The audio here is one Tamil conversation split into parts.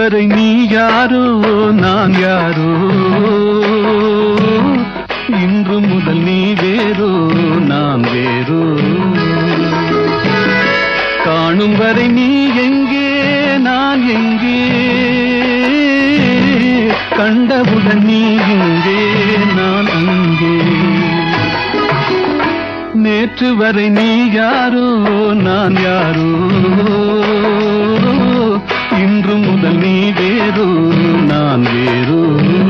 வரை நீ யாரோ நான் யாரோ இன்று முதல் நீ வேறோ நான் வேறோ காணும் வரை நீ எங்கே நான் எங்கே கண்டவுடன் நீ இங்கே நான் அங்கே நேற்று வரை நீ யாரோ நான் யாரோ இன்று முதல் நீ வேறோ நான் வேறோ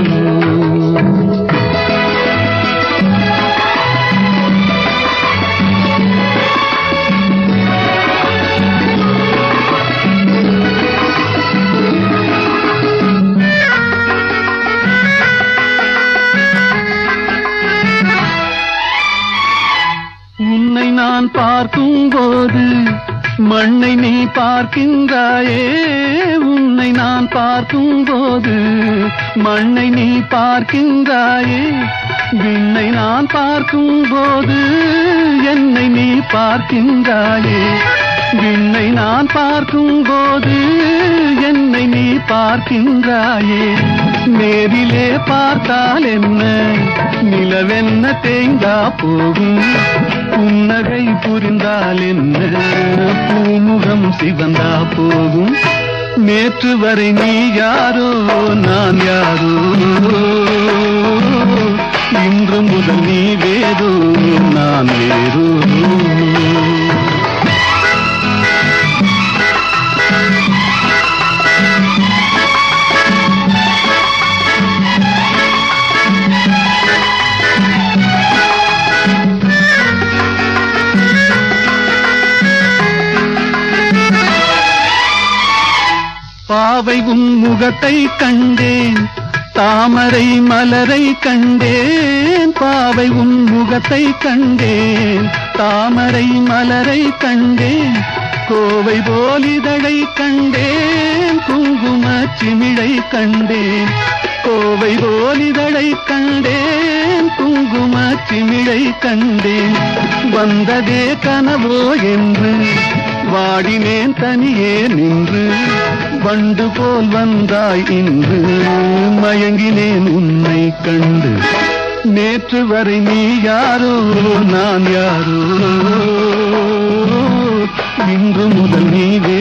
உன்னை நான் பார்க்கும் போது மண்ணை நீ பார்க்கின்றாயே உன்னை நான் பார்க்கும் போது மண்ணை நீ பார்க்கின்றாயே விண்ணை நான் பார்க்கும் போது என்னை நீ பார்க்கின்றாயே விண்ணை நான் பார்க்கும் போது என்னை நீ பார்க்கின்றாயே நேரிலே பார்த்தால் என்ன நிலவென்ன தேங்கா போகும் புன்னகை புரிந்தால் என்ன பூமுகம் சிவந்தா போகும் நேற்று வரை நீ யாரோ நான் யாரோ இன்று முதல் நீ வேறோ நான் வேறோ பாவை உன் முகத்தை கண்டேன் தாமரை மலரை கண்டேன் பாவை உன் முகத்தை கண்டேன் தாமரை மலரை கண்டேன் கோவை போலிதழை கண்டேன் குங்கும சிமிழை கண்டேன் கோவை போலிதழை கண்டேன் குங்கும சிமிழை கண்டேன் வந்ததே கனவோ என்று வாடினேன் தனியே நின்று வண்டு போல் வந்தாய் இன்று மயங்கினேன் உன்னை கண்டு நேற்று வரை நீ யாரோ நான் யாரோ இன்று முதல் நீ வே